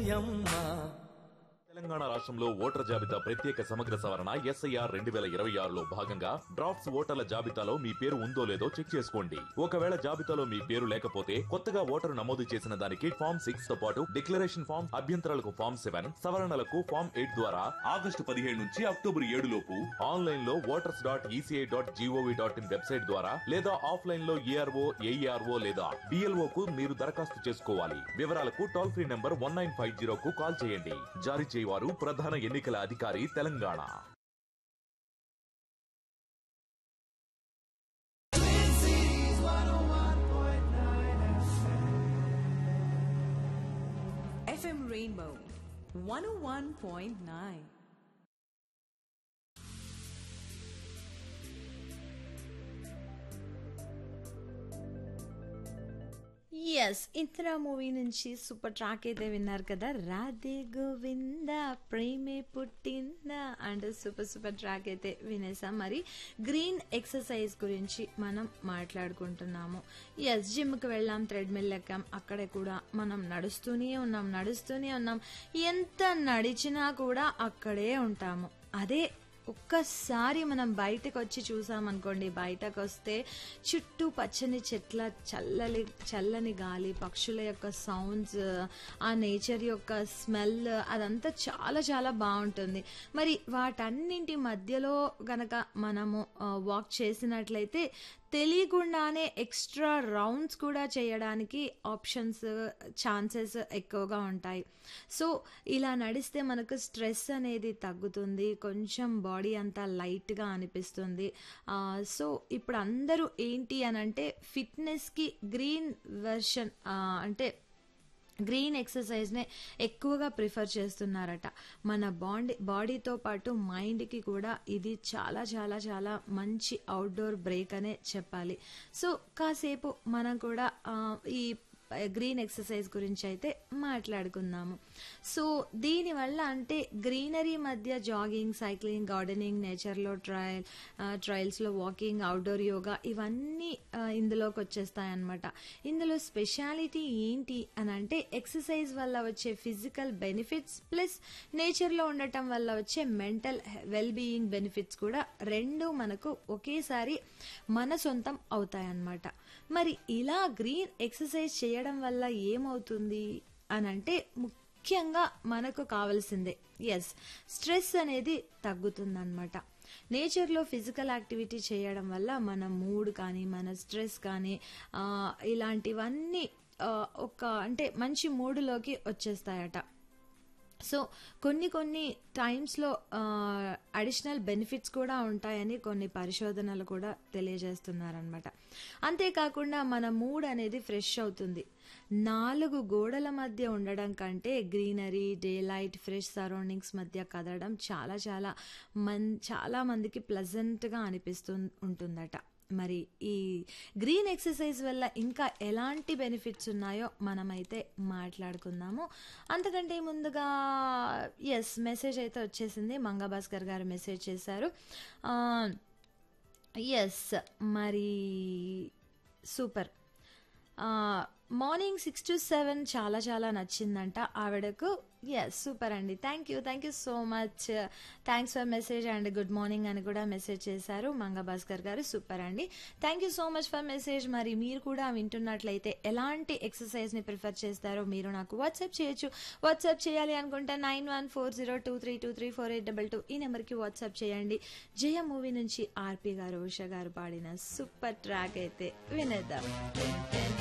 మాయమ్మ తెలంగాణ రాష్ట్రంలో ఓటర్ జాబితా ప్రత్యేక సమగ్ర సవరణ ఎస్ఐఆర్ రెండు వేల ఇరవై ఆరులో భాగంగా డ్రాఫ్ట్స్ ఓటర్ల జాబితాలో మీ పేరు ఉందో లేదో చెక్ చేసుకోండి ఒకవేళ జాబితాలో మీ పేరు లేకపోతే కొత్తగా ఓటరు నమోదు చేసిన దానికి ఫామ్ సిక్స్ తో పాటు డిక్లరేషన్ ఫామ్ అభ్యంతరాలకు ఫామ్ సెవెన్ సవరణలకు ఫామ్ ఎయిట్ ద్వారా ఆగస్టు పదిహేడు నుంచి అక్టోబర్ ఏడు లోపు ఆన్లైన్ లో voters dot E C I dot G O V dot in website ద్వారా లేదా ఆఫ్లైన్ లో ఏఆర్ఓ ఏఈఆర్ఓ లేదా బిఎల్ఓ కు మీరు దరఖాస్తు చేసుకోవాలి వివరాలకు toll free number one nine five zero కు కాల్ చేయండి జారీ చేయవారు ప్రధాన ఎన్నికల అధికారి Telangana FM Rainbow 101.9. Yes Indira movie నుంచి సూపర్ ట్రాక్ అయితే విన్నారు కదా రాధే గోవింద ప్రేమే పుట్టిందా అండ్ సూపర్ సూపర్ ట్రాక్ అయితే వినేసాం మరి గ్రీన్ ఎక్సర్సైజ్ గురించి మనం మాట్లాడుకుంటున్నాము ఎస్ జిమ్కి వెళ్ళాం థ్రెడ్మిల్ ఎక్కాం అక్కడ కూడా మనం నడుస్తూనే ఉన్నాం నడుస్తూనే ఉన్నాం ఎంత నడిచినా కూడా అక్కడే ఉంటాము అదే ఒక్కసారి మనం బయటకు వచ్చి చూసామనుకోండి బయటకు వస్తే చుట్టూ పచ్చని చెట్ల చల్లని చల్లని గాలి పక్షుల యొక్క సౌండ్స్ ఆ నేచర్ యొక్క స్మెల్ అదంతా చాలా చాలా బాగుంటుంది మరి వాటన్నింటి మధ్యలో గనక మనము వాక్ చేసినట్లయితే తెలియకుండానే ఎక్స్ట్రా రౌండ్స్ కూడా చేయడానికి ఆప్షన్స్ ఛాన్సెస్ ఎక్కువగా ఉంటాయి సో ఇలా నడిస్తే మనకు స్ట్రెస్ అనేది తగ్గుతుంది కొంచెం బాడీ అంతా లైట్గా అనిపిస్తుంది ఆ, సో ఇప్పుడు అందరూ ఏంటి అని అంటే ఫిట్నెస్కి గ్రీన్ వెర్షన్ అంటే గ్రీన్ ఎక్సర్సైజ్నే ఎక్కువగా ప్రిఫర్ చేస్తున్నారట మన బాడీ బాడీతో పాటు మైండ్కి కూడా ఇది చాలా చాలా చాలా మంచి అవుట్డోర్ బ్రేక్ అనే చెప్పాలి సో కాసేపు మనం కూడా ఆ, ఈ గ్రీన్ ఎక్సర్సైజ్ గురించి అయితే మాట్లాడుకుందాము సో దీనివల్ల అంటే గ్రీనరీ మధ్య జాగింగ్ సైక్లింగ్ గార్డెనింగ్ నేచర్లో ట్రయల్ ట్రయల్స్లో వాకింగ్ అవుట్డోర్ యోగా ఇవన్నీ ఆ, ఇందులోకి వచ్చేస్తాయి అన్నమాట ఇందులో స్పెషాలిటీ ఏంటి అని అంటే ఎక్సర్సైజ్ వల్ల వచ్చే ఫిజికల్ బెనిఫిట్స్ ప్లస్ నేచర్లో ఉండటం వల్ల వచ్చే మెంటల్ వెల్ బీయింగ్ బెనిఫిట్స్ కూడా రెండు మనకు ఒకేసారి మన సొంతం అవుతాయన్నమాట మరి ఇలా గ్రీన్ ఎక్సర్సైజ్ చేయడం వల్ల ఏమవుతుంది అని అంటే ముఖ్యంగా మనకు కావాల్సిందే ఎస్ స్ట్రెస్ అనేది తగ్గుతుందన్నమాట నేచర్లో ఫిజికల్ యాక్టివిటీ చేయడం వల్ల మన మూడ్ కానీ మన స్ట్రెస్ కానీ ఆ, ఇలాంటివన్నీ ఆ, ఒక అంటే మంచి మూడులోకి వచ్చేస్తాయట సో కొన్ని కొన్ని టైమ్స్లో అడిషనల్ బెనిఫిట్స్ కూడా ఉంటాయని కొన్ని పరిశోధనలు కూడా తెలియజేస్తున్నారనమాట అంతేకాకుండా మన మూడ్ అనేది ఫ్రెష్ అవుతుంది నాలుగు గోడల మధ్య ఉండడం కంటే greenery daylight fresh surroundings మధ్య కదలడం చాలా చాలా మన్ చాలా మందికి ప్లజెంట్గా అనిపిస్తూ ఉంటుందట మరి ఈ గ్రీన్ ఎక్సర్సైజ్ వల్ల ఇంకా ఎలాంటి బెనిఫిట్స్ ఉన్నాయో మనమైతే మాట్లాడుకుందాము అంతకంటే ముందుగా ఎస్ మెసేజ్ అయితే వచ్చేసింది మంగా భాస్కర్ గారు మెసేజ్ చేశారు ఎస్ మరి super morning six to seven చాలా చాలా నచ్చిందంట ఆవిడకు ఎస్ సూపర్ అండి thank you thank you so much thanks for message and good morning అని కూడా మెసేజ్ చేశారు మంగా భాస్కర్ గారు సూపర్ అండి thank you so much for message మరి మీరు కూడా వింటున్నట్లయితే ఎలాంటి ఎక్సర్సైజ్ని ప్రిఫర్ చేస్తారో మీరు నాకు వాట్సాప్ చేయొచ్చు వాట్సాప్ చేయాలి అనుకుంటే nine one four zero two three two three four eight double two ఈ నెంబర్కి వాట్సాప్ చేయండి జయ మూవీ నుంచి ఆర్పి గారు ఉష గారు పాడిన సూపర్ ట్రాక్ అయితే వినేద్దాం